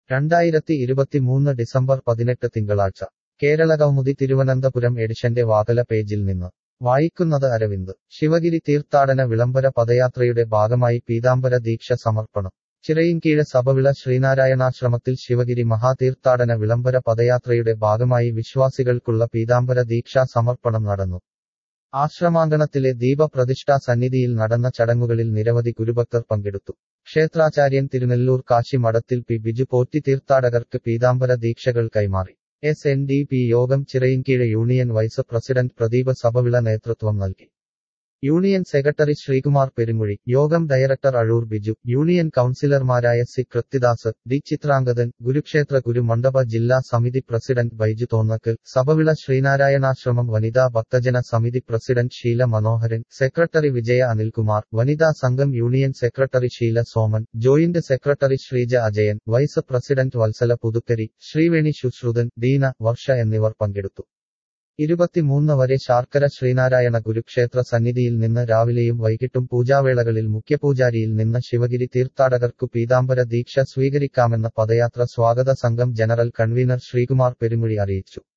രണ്ടായിരത്തി ഇരുപത്തിമൂന്ന് ഡിസംബർ പതിനെട്ട് തിങ്കളാഴ്ച കേരളകൗമുദി തിരുവനന്തപുരം എഡിഷന്റെ വാതല പേജിൽ നിന്ന് വായിക്കുന്നത് അരവിന്ദ് ശിവഗിരി തീർത്ഥാടന വിളംബര പദയാത്രയുടെ ഭാഗമായി പീതാംബര ദീക്ഷ സമർപ്പണം ചിറയിൻകീഴ് സഭവിള ശ്രീനാരായണാശ്രമത്തിൽ ശിവഗിരി മഹാതീർത്ഥാടന വിളംബര പദയാത്രയുടെ ഭാഗമായി വിശ്വാസികൾക്കുള്ള പീതാംബര ദീക്ഷാ സമർപ്പണം നടന്നു ആശ്രമാങ്കണത്തിലെ ദീപപ്രതിഷ്ഠാ സന്നിധിയിൽ നടന്ന ചടങ്ങുകളിൽ നിരവധി ഗുരുഭക്തർ പങ്കെടുത്തു ക്ഷേത്രാചാര്യൻ തിരുനെല്ലൂർ കാശി മഠത്തിൽ പി ബിജു പോറ്റി തീർത്ഥാടകർക്ക് പീതാംബര ദീക്ഷകൾ കൈമാറി എസ് എൻ ഡി പി യോഗം Chirayinkeezhu union vice president Pradeepa Sabhavila നേതൃത്വം നൽകി യൂണിയൻ സെക്രട്ടറി ശ്രീകുമാർ പെരുമുഴി യോഗം ഡയറക്ടർ അഴൂർ ബിജു യൂണിയൻ കൌൺസിലർമാരായ സി കൃത്തിദാസ് ഡി ചിത്രാംഗതൻ ഗുരുക്ഷേത്ര ഗുരുമണ്ഡപ ജില്ലാ സമിതി പ്രസിഡന്റ് ബൈജു തോന്നക്കൽ സഭവിള ശ്രീനാരായണാശ്രമം വനിതാ ഭക്തജന സമിതി പ്രസിഡന്റ് ഷീല മനോഹരൻ സെക്രട്ടറി വിജയ അനിൽകുമാർ വനിതാ സംഘം union secretary Sheela Soman joint secretary Sreeja Ajayan vice president Vatsala Puthukkari Sreeveni Susruthan Deena Varsha എന്നിവർ പങ്കെടുത്തു ഇരുപത്തിമൂന്ന് വരെ ശാർക്കര ശ്രീനാരായണ ഗുരുക്ഷേത്ര സന്നിധിയിൽ നിന്ന് രാവിലെയും വൈകിട്ടും പൂജാവേളകളിൽ മുഖ്യപൂജാരിയിൽ നിന്ന് ശിവഗിരി തീർത്ഥാടകർക്കു പീതാംബര ദീക്ഷ സ്വീകരിക്കാമെന്ന പദയാത്ര സ്വാഗത സംഘം ജനറൽ കൺവീനർ ശ്രീകുമാർ പെരുമുഴി അറിയിച്ചു